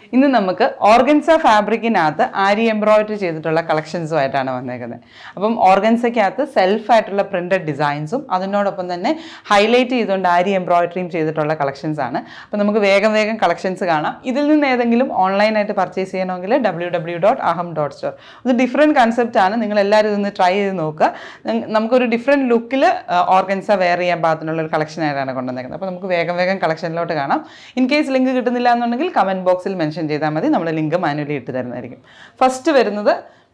ഇന്ന് നമുക്ക് ഓർഗൻസ ഫാബ്രിക്കിനകത്ത് ആരി എംബ്രോയിഡറി ചെയ്തിട്ടുള്ള കളക്ഷൻസുമായിട്ടാണ് വന്നേക്കുന്നത് അപ്പം ഓർഗൻസയ്ക്കകത്ത് സെൽഫായിട്ടുള്ള പ്രിൻറ്റഡ് ഡിസൈൻസും അതിനോടൊപ്പം തന്നെ ഹൈലൈറ്റ് ചെയ്തുകൊണ്ട് ആരി എംബ്രോയിഡറിയും ചെയ്തിട്ടുള്ള കളക്ഷൻസ് ആണ് അപ്പം നമുക്ക് വേഗം വേഗം കളക്ഷൻസ് കാണാം ഇതിൽ നിന്ന് ഏതെങ്കിലും ഓൺലൈനായിട്ട് പർച്ചേസ് ചെയ്യണമെങ്കിൽ W W dot Aham dot store ഇത് ഡിഫറെൻറ്റ് കൺസെപ്റ്റ് ആണ് നിങ്ങൾ എല്ലാവരും ഇതൊന്ന് ട്രൈ ചെയ്ത് നോക്കുക നിങ്ങ- നമുക്കൊരു ഡിഫറെൻറ്റ് ലുക്കിൽ ഓർഗൻസ വെയർ ചെയ്യാൻ പാകത്തിനുള്ള ഒരു കളക്ഷൻ ആയിട്ടാണ് കൊണ്ടുവന്നേക്കുന്നത് അപ്പോൾ നമുക്ക് വേഗം വേഗം കളക്ഷനിലോട്ട് കാണാം ഇൻ കേസ് ലിങ്ക് കിട്ടുന്നില്ല എന്നുണ്ടെങ്കിൽ കമൻറ്റ് ബോക്സിൽ മെൻഷൻ ചെയ്താൽ മതി നമ്മൾ ലിങ്ക് മാനുവലി ഇട്ട് തരുന്നതായിരിക്കും ഫസ്റ്റ് വരുന്നത്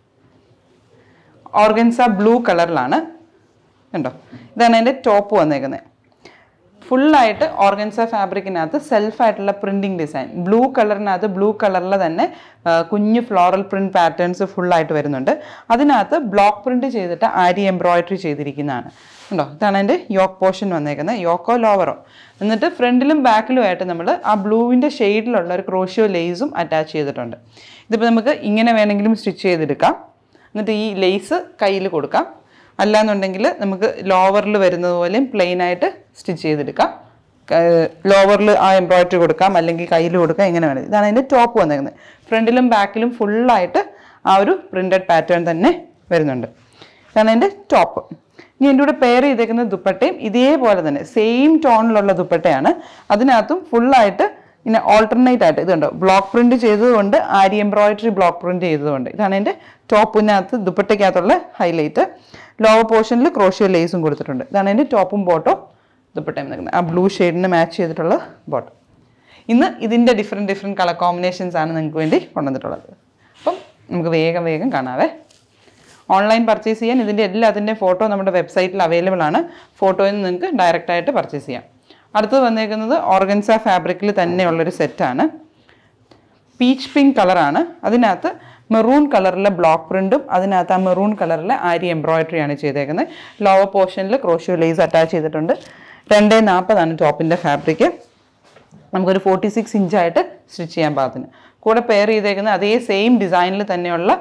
ഓർഗൻസ ബ്ലൂ കളറിലാണ് കണ്ടോ ഇതാണ് അതിൻ്റെ ടോപ്പ് വന്നേക്കുന്നത് ഫുള്ളായിട്ട് ഓർഗൻസ ഫാബ്രിക്കിനകത്ത് സെൽഫായിട്ടുള്ള പ്രിൻറ്റിങ് ഡിസൈൻ ബ്ലൂ കളറിനകത്ത് ബ്ലൂ കളറിൽ തന്നെ ആ, കുഞ്ഞ് ഫ്ലോറൽ പ്രിൻറ്റ് പാറ്റേൺസ് ഫുള്ളായിട്ട് വരുന്നുണ്ട് അതിനകത്ത് ബ്ലോക്ക് പ്രിൻറ്റ് ചെയ്തിട്ട് ആരി എംബ്രോയിഡറി ചെയ്തിരിക്കുന്നതാണ് ഉണ്ടോ ഇതാണ് അതിൻ്റെ യോക്ക് പോർഷൻ വന്നേക്കുന്നത് യോക്കോ ലോവറോ എന്നിട്ട് ഫ്രണ്ടിലും ബാക്കിലുമായിട്ട് നമ്മൾ ആ ബ്ലൂവിൻ്റെ ഷെയ്ഡിലുള്ള ഒരു ക്രോഷ്യോ ലേസും അറ്റാച്ച് ചെയ്തിട്ടുണ്ട് ഇതിപ്പോൾ നമുക്ക് ഇങ്ങനെ വേണമെങ്കിലും സ്റ്റിച്ച് ചെയ്തെടുക്കാം എന്നിട്ട് ഈ ലേസ് കയ്യിൽ കൊടുക്കാം അല്ലാന്നുണ്ടെങ്കിൽ നമുക്ക് ലോവറിൽ വരുന്നത് പോലെയും പ്ലെയിൻ ആയിട്ട് സ്റ്റിച്ച് ചെയ്തെടുക്കാം ലോവറിൽ ആ എംബ്രോയിഡറി കൊടുക്കാം അല്ലെങ്കിൽ കയ്യിൽ കൊടുക്കാം ഇങ്ങനെ വേണം ഇതാണ് അതിൻ്റെ ടോപ്പ് വന്നേക്കുന്നത് ഫ്രണ്ടിലും ബാക്കിലും ഫുള്ളായിട്ട് ആ ഒരു പ്രിൻറ്റഡ് പാറ്റേൺ തന്നെ വരുന്നുണ്ട് ഇതാണ് അതിൻ്റെ ടോപ്പ് ഇനി എൻ്റെ കൂടെ പെയർ ചെയ്തേക്കുന്ന ദുപ്പട്ടയും ഇതേപോലെ തന്നെ സെയിം ടോണിലുള്ള ദുപ്പട്ടയാണ് അതിനകത്തും ഫുള്ളായിട്ട് ഇങ്ങനെ ഓൾട്ടർനേറ്റ് ആയിട്ട് ഇതുണ്ടോ ബ്ലോക്ക് പ്രിന്റ് ചെയ്തതുകൊണ്ട് ആരി എംബ്രോയിഡറി ബ്ലോക്ക് പ്രിന്റ് ചെയ്തതുകൊണ്ട് ഇതാണ് എൻ്റെ ടോപ്പിനകത്ത് ദുപ്പട്ടയ്ക്കകത്തുള്ള ഹൈലൈറ്റ് ലോവർ പോർഷനിൽ ക്രോഷ്യോ ലേസും കൊടുത്തിട്ടുണ്ട് ഇതാണ് എൻ്റെ ടോപ്പും ബോട്ടോ ദുപ്പട്ടയും നിൽക്കുന്നത് ആ ബ്ലൂ ഷെയ്ഡിന് മാച്ച് ചെയ്തിട്ടുള്ള ബോട്ടം ഇന്ന് ഇതിൻ്റെ ഡിഫറെൻറ്റ് ഡിഫറെൻറ്റ് കളർ കോമ്പിനേഷൻസ് ആണ് നിങ്ങൾക്ക് വേണ്ടി കൊണ്ടുവന്നിട്ടുള്ളത് അപ്പം നമുക്ക് വേഗം വേഗം കാണാവേ ഓൺലൈൻ പർച്ചേസ് ചെയ്യാൻ ഇതിൻ്റെ എല്ലാത്തിൻ്റെയും ഫോട്ടോ നമ്മുടെ വെബ്സൈറ്റിൽ അവൈലബിൾ ആണ് ഫോട്ടോയിൽ നിന്ന് നിങ്ങൾക്ക് ഡയറക്റ്റ് ആയിട്ട് പർച്ചേസ് ചെയ്യാം അടുത്തത് വന്നേക്കുന്നത് ഓർഗൻസ ഫാബ്രിക്കിൽ തന്നെയുള്ളൊരു സെറ്റാണ് പീച്ച് പിങ്ക് കളറാണ് അതിനകത്ത് മെറൂൺ കളറിലെ ബ്ലോക്ക് പ്രിൻറ്റും അതിനകത്ത് ആ മെറൂൺ കളറിലെ ആരി എംബ്രോയിഡറിയാണ് ചെയ്തേക്കുന്നത് ലോവർ പോർഷനിൽ ക്രോഷ്യോ ലേസ് അറ്റാച്ച് ചെയ്തിട്ടുണ്ട് രണ്ടേ നാൽപ്പതാണ് ടോപ്പിൻ്റെ ഫാബ്രിക് നമുക്കൊരു ഫോർട്ടി സിക്സ് ഇഞ്ചായിട്ട് സ്റ്റിച്ച് ചെയ്യാൻ പാകത്തിന് കൂടെ പെയർ ചെയ്തേക്കുന്ന അതേ സെയിം ഡിസൈനിൽ തന്നെയുള്ള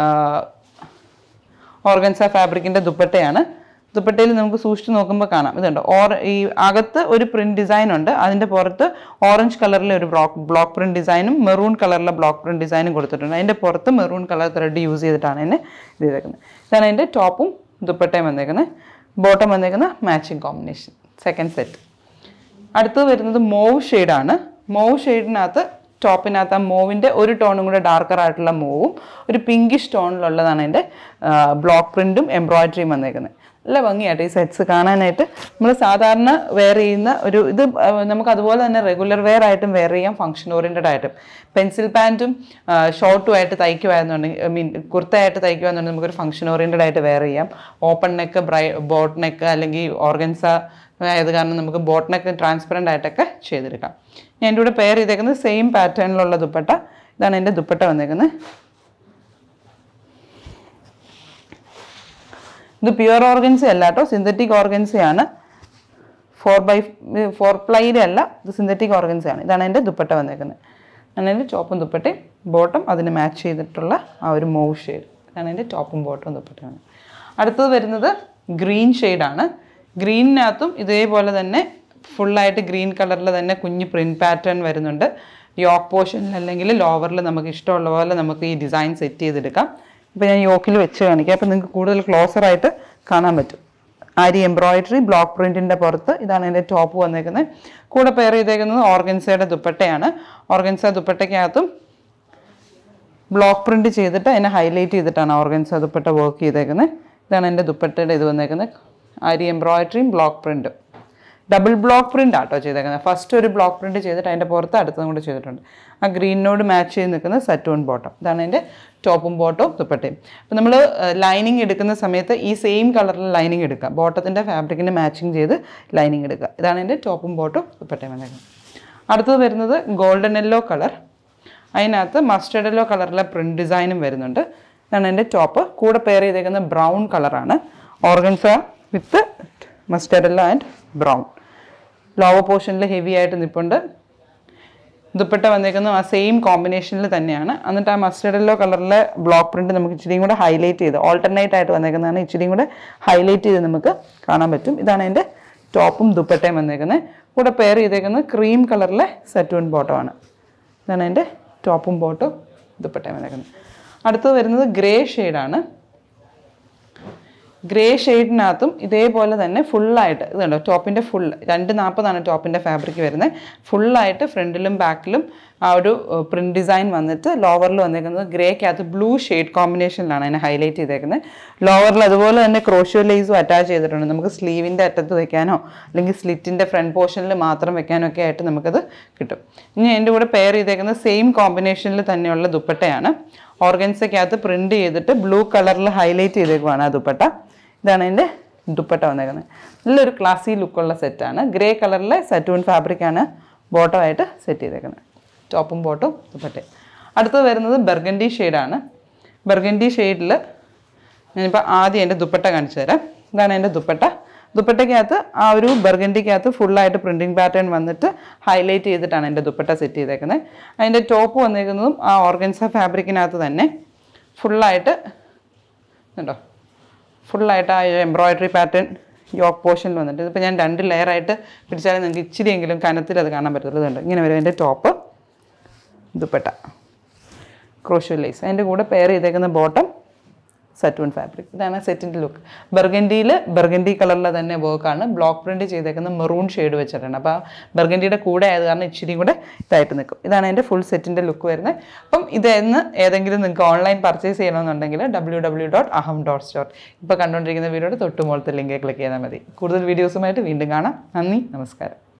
ഓർഗൻസ ഫാബ്രിക്കിൻ്റെ ദുപ്പട്ടയാണ് ദുപ്പട്ടയിൽ നമുക്ക് സൂക്ഷിച്ച് നോക്കുമ്പോൾ കാണാം ഇതുണ്ട് ഓർ ഈ അകത്ത് ഒരു പ്രിന്റ് ഡിസൈൻ ഉണ്ട് അതിൻ്റെ പുറത്ത് ഓറഞ്ച് കളറിലെ ഒരു ബ്ലോക്ക് ബ്ലോക്ക് പ്രിന്റ് ഡിസൈനും മെറൂൺ കളറിലെ ബ്ലോക്ക് പ്രിന്റ് ഡിസൈനും കൊടുത്തിട്ടുണ്ട് അതിൻ്റെ പുറത്ത് മെറൂൺ കളർ ത്രെഡ് യൂസ് ചെയ്തിട്ടാണ് എന്നെ ഇത് ചെയ്തേക്കുന്നത് ഇതാണ് അതിൻ്റെ ടോപ്പും ദുപ്പട്ടയും വന്നേക്കുന്നത് ബോട്ടം വന്നേക്കുന്ന മാച്ചിങ് കോമ്പിനേഷൻ സെക്കൻഡ് സെറ്റ് അടുത്തത് വരുന്നത് മോവ് ഷെയ്ഡാണ് മോവ് ഷെയ്ഡിനകത്ത് ടോപ്പിനകത്ത് ആ മോവിൻ്റെ ഒരു ടോണും കൂടെ ഡാർക്കർ ആയിട്ടുള്ള മോവും ഒരു പിങ്കിഷ് ടോണിലുള്ളതാണ് എൻ്റെ ബ്ലോക്ക് പ്രിൻറ്റും എംബ്രോയിഡറിയും വന്നേക്കുന്നത് നല്ല ഭംഗിയായിട്ട് ഈ സെറ്റ്സ് കാണാനായിട്ട് നമ്മൾ സാധാരണ വെയർ ചെയ്യുന്ന ഒരു ഇത് ആ, നമുക്ക് അതുപോലെ തന്നെ റെഗുലർ വെയർ ആയിട്ടും വെയർ ചെയ്യാം ഫംഗ്ഷൻ ഓറിയൻറ്റഡ് ആയിട്ടും പെൻസിൽ പാൻറ്റും ഷോർട്ടും ആയിട്ട് തയ്ക്കുമായിരുന്നുണ്ടെങ്കിൽ ഐ മീൻ കുർത്തയായിട്ട് തയ്ക്കുവാന്നുണ്ടെങ്കിൽ നമുക്കൊരു ഫംഗ്ഷൻ ഓറിയൻറ്റഡ് ആയിട്ട് വെയർ ചെയ്യാം ഓപ്പൺ നെക്ക് ബ്രൈ ബോട്ട് നെക്ക് അല്ലെങ്കിൽ ഓർഗൻസ ആയത് കാരണം നമുക്ക് ബോട്ടിനൊക്കെ ട്രാൻസ്പെറൻ്റ് ആയിട്ടൊക്കെ ചെയ്തെടുക്കാം ഞാൻ എൻ്റെ കൂടെ പെയർ ചെയ്തേക്കുന്നത് സെയിം പാറ്റേണിലുള്ള ദുപ്പട്ട ഇതാണ് എൻ്റെ ദുപ്പട്ട വന്നേക്കുന്നത് ഇത് പ്യുവർ ഓർഗൻസി അല്ല കേട്ടോ സിന്തറ്റിക് ഓർഗൻസിയാണ് ഫോർ ബൈ ഫോർ പ്ലൈയുടെ അല്ല ഇത് സിന്തറ്റിക് ഓർഗൻസിയാണ് ഇതാണ് എൻ്റെ ദുപ്പട്ട വന്നേക്കുന്നത് അങ്ങനെ എൻ്റെ ടോപ്പും ദുപ്പട്ടയും ബോട്ടം അതിന് മാച്ച് ചെയ്തിട്ടുള്ള ആ ഒരു മൂവ് ഷെയ്ഡ് ഇതാണ് എൻ്റെ ടോപ്പും ബോട്ടവും ദുപ്പട്ടയാണ് അടുത്തത് വരുന്നത് ഗ്രീൻ ഷെയ്ഡാണ് ഗ്രീനിനകത്തും ഇതേപോലെ തന്നെ ഫുള്ളായിട്ട് ഗ്രീൻ കളറിൽ തന്നെ കുഞ്ഞ് പ്രിൻറ്റ് പാറ്റേൺ വരുന്നുണ്ട് യോക്ക് പോർഷനിൽ അല്ലെങ്കിൽ ലോവറിൽ നമുക്ക് ഇഷ്ടമുള്ള പോലെ നമുക്ക് ഈ ഡിസൈൻ സെറ്റ് ചെയ്തെടുക്കാം ഇപ്പോൾ ഞാൻ യോക്കിൽ വെച്ച് കാണിക്കാം അപ്പോൾ നിങ്ങൾക്ക് കൂടുതൽ ക്ലോസർ ആയിട്ട് കാണാൻ പറ്റും ആരി എംബ്രോയിഡറി ബ്ലോക്ക് പ്രിൻറ്റിൻ്റെ പുറത്ത് ഇതാണ് എൻ്റെ ടോപ്പ് വന്നേക്കുന്നത് കൂടെ പെയർ ചെയ്തേക്കുന്നത് ഓർഗൻസയുടെ ദുപ്പട്ടയാണ് ഓർഗൻസ ദുപ്പട്ടയ്ക്കകത്തും ബ്ലോക്ക് പ്രിൻറ്റ് ചെയ്തിട്ട് അതിനെ ഹൈലൈറ്റ് ചെയ്തിട്ടാണ് ഓർഗൻസ ദുപ്പട്ട വർക്ക് ചെയ്തേക്കുന്നത് ഇതാണ് എൻ്റെ ദുപ്പട്ടയുടെ ഇത് വന്നേക്കുന്നത് ആരി എംബ്രോയിഡറിയും ബ്ലോക്ക് പ്രിൻറ്റും ഡബിൾ ബ്ലോക്ക് പ്രിൻ്റ് ആട്ടോ ചെയ്തേക്കുന്നത് ഫസ്റ്റ് ഒരു ബ്ലോക്ക് പ്രിൻറ്റ് ചെയ്തിട്ട് അതിൻ്റെ പുറത്ത് അടുത്തതും കൂടെ ചെയ്തിട്ടുണ്ട് ആ ഗ്രീനിനോട് മാച്ച് ചെയ്ത് നിൽക്കുന്ന സറ്റൂൺ ബോട്ടം ഇതാണ് എൻ്റെ ടോപ്പും ബോട്ടവും ദുപ്പട്ടയും അപ്പോൾ നമ്മൾ ലൈനിങ് എടുക്കുന്ന സമയത്ത് ഈ സെയിം കളറിൽ ലൈനിങ് എടുക്കുക ബോട്ടത്തിൻ്റെ ഫാബ്രിക്കിന് മാച്ചിങ് ചെയ്ത് ലൈനിങ് എടുക്കുക ഇതാണ് എൻ്റെ ടോപ്പും ബോട്ടും ദുപ്പട്ടയും വന്നേക്കുന്നത് അടുത്തത് വരുന്നത് ഗോൾഡൻ യെല്ലോ കളർ അതിനകത്ത് മസ്റ്റർഡ് യെല്ലോ കളറിലെ പ്രിൻറ്റ് ഡിസൈനും വരുന്നുണ്ട് ഇതാണ് എൻ്റെ ടോപ്പ് കൂടെ പെയർ ചെയ്തേക്കുന്ന ബ്രൗൺ കളറാണ് organza with mustard yellow and brown lower പോർഷനിൽ ഹെവി ആയിട്ട് നിൽപ്പുണ്ട് ദുപ്പട്ട വന്നേക്കുന്നത് ആ സെയിം കോമ്പിനേഷനിൽ തന്നെയാണ് എന്നിട്ട് ആ മസ്റ്റർഡ് യെല്ലോ കളറിലെ ബ്ലോക്ക് പ്രിന്റ് നമുക്ക് ഇച്ചിരിയും കൂടെ ഹൈലൈറ്റ് ചെയ്ത് ഓൾട്ടർനേറ്റ് ആയിട്ട് വന്നേക്കുന്നതാണ് ഇച്ചിരിയും കൂടെ ഹൈലൈറ്റ് ചെയ്ത് നമുക്ക് കാണാൻ പറ്റും ഇതാണ് എൻ്റെ ടോപ്പും ദുപ്പട്ടയും വന്നേക്കുന്നത് കൂടെ പെയർ ചെയ്തേക്കുന്നത് ക്രീം കളറിലെ സെറ്റൂൺ ബോട്ടമാണ് ഇതാണ് എൻ്റെ ടോപ്പും ബോട്ടും ദുപ്പട്ടയും വന്നേക്കുന്നത് അടുത്തത് വരുന്നത് ഗ്രേ ഷെയ്ഡാണ് ഗ്രേ ഷെയ്ഡിനകത്തും ഇതേപോലെ തന്നെ ഫുള്ളായിട്ട് ഇത് കണ്ടോ ടോപ്പിൻ്റെ ഫുൾ രണ്ട് നാൽപ്പതാണ് ടോപ്പിൻ്റെ ഫാബ്രിക് വരുന്നത് ഫുള്ളായിട്ട് ഫ്രണ്ടിലും ബാക്കിലും ആ ഒരു പ്രിൻറ്റ് ഡിസൈൻ വന്നിട്ട് ലോവറിൽ വന്നേക്കുന്നത് ഗ്രേക്കകത്ത് ബ്ലൂ ഷെയ്ഡ് കോമ്പിനേഷനിലാണ് അതിനെ ഹൈലൈറ്റ് ചെയ്തേക്കുന്നത് ലോവറിൽ അതുപോലെ തന്നെ ക്രോഷ്യോ ലേസും അറ്റാച്ച് ചെയ്തിട്ടുണ്ട് നമുക്ക് സ്ലീവിൻ്റെ അറ്റത്ത് വെക്കാനോ അല്ലെങ്കിൽ സ്ലിറ്റിൻ്റെ ഫ്രണ്ട് പോർഷനിൽ മാത്രം വെക്കാനോ ഒക്കെ ആയിട്ട് നമുക്കത് കിട്ടും ഇനി എൻ്റെ കൂടെ പെയർ ചെയ്തേക്കുന്നത് സെയിം കോമ്പിനേഷനിൽ തന്നെയുള്ള ദുപ്പട്ടയാണ് ഓർഗൻസയ്ക്കകത്ത് പ്രിൻറ്റ് ചെയ്തിട്ട് ബ്ലൂ കളറിൽ ഹൈലൈറ്റ് ചെയ്തേക്കുവാണ് ആ ദുപ്പട്ട ഇതാണ് എൻ്റെ ദുപ്പട്ട വന്നേക്കുന്നത് നല്ലൊരു ക്ലാസി ലുക്കുള്ള സെറ്റാണ് ഗ്രേ കളറിലെ സറ്റൂൺ ഫാബ്രിക്കാണ് ബോട്ടമായിട്ട് സെറ്റ് ചെയ്തേക്കുന്നത് ടോപ്പും ബോട്ടും ദുപ്പട്ടയും അടുത്തത് വരുന്നത് ബെർഗൻഡി ഷെയ്ഡാണ് ബെർഗൻഡി ഷെയ്ഡിൽ ഞാനിപ്പോൾ ആദ്യം എൻ്റെ ദുപ്പട്ട കാണിച്ചു തരാം ഇതാണ് എൻ്റെ ദുപ്പട്ട ദുപ്പട്ടയ്ക്കകത്ത് ആ ഒരു ബർഗൻഡിക്കകത്ത് ഫുള്ളായിട്ട് പ്രിൻറ്റിങ് പാറ്റേൺ വന്നിട്ട് ഹൈലൈറ്റ് ചെയ്തിട്ടാണ് എൻ്റെ ദുപ്പട്ട സെറ്റ് ചെയ്തേക്കുന്നത് അതിൻ്റെ ടോപ്പ് വന്നേക്കുന്നതും ആ ഓർഗൻസ ഫാബ്രിക്കിനകത്ത് തന്നെ ഫുള്ളായിട്ട് ഉണ്ടോ ഫുള്ളായിട്ട് ആ എംബ്രോയ്ഡറി പാറ്റേൺ യോക്ക് പോർഷനിൽ വന്നിട്ട് ഇതിപ്പോൾ ഞാൻ രണ്ട് ലെയറായിട്ട് പിടിച്ചാലും നിങ്ങൾക്ക് ഇച്ചിരിയെങ്കിലും കനത്തിൽ അത് കാണാൻ പറ്റത്തുള്ളൂ ഇതുണ്ട് ഇങ്ങനെ വരും എൻ്റെ ടോപ്പ് ദുപ്പട്ട ക്രോഷ്യോ ലേസ് അതിൻ്റെ കൂടെ പെയർ ചെയ്തേക്കുന്ന ബോട്ടം സറ്റൂൺ ഫാബ്രിക് ഇതാണ് സെറ്റിൻ്റെ ലുക്ക് ബർഗൻഡിയിൽ ബർഗൻഡി കളറിലെ തന്നെ വർക്കാണ് ബ്ലോക്ക് പ്രിൻറ്റ് ചെയ്തേക്കുന്ന മെറൂൺ ഷെയ്ഡ് വെച്ചിട്ടുണ്ട് അപ്പോൾ ആ ബർഗൻഡിയുടെ കൂടെ ആയത് കാരണം ഇച്ചിരി കൂടെ ഇതായിട്ട് നിൽക്കും ഇതാണ് എൻ്റെ ഫുൾ സെറ്റിൻ്റെ ലുക്ക് വരുന്നത് അപ്പം ഇതെന്ന് ഏതെങ്കിലും നിങ്ങൾക്ക് ഓൺലൈൻ പർച്ചേസ് ചെയ്യണമെന്നുണ്ടെങ്കിൽ W W dot Aham dot store ഇപ്പോൾ കണ്ടുകൊണ്ടിരിക്കുന്ന വീഡിയോയുടെ തൊട്ടുമുകളത്തെ ലിങ്ക് ക്ലിക്ക് ചെയ്താൽ മതി കൂടുതൽ വീഡിയോസുമായിട്ട് വീണ്ടും കാണാം നന്ദി നമസ്കാരം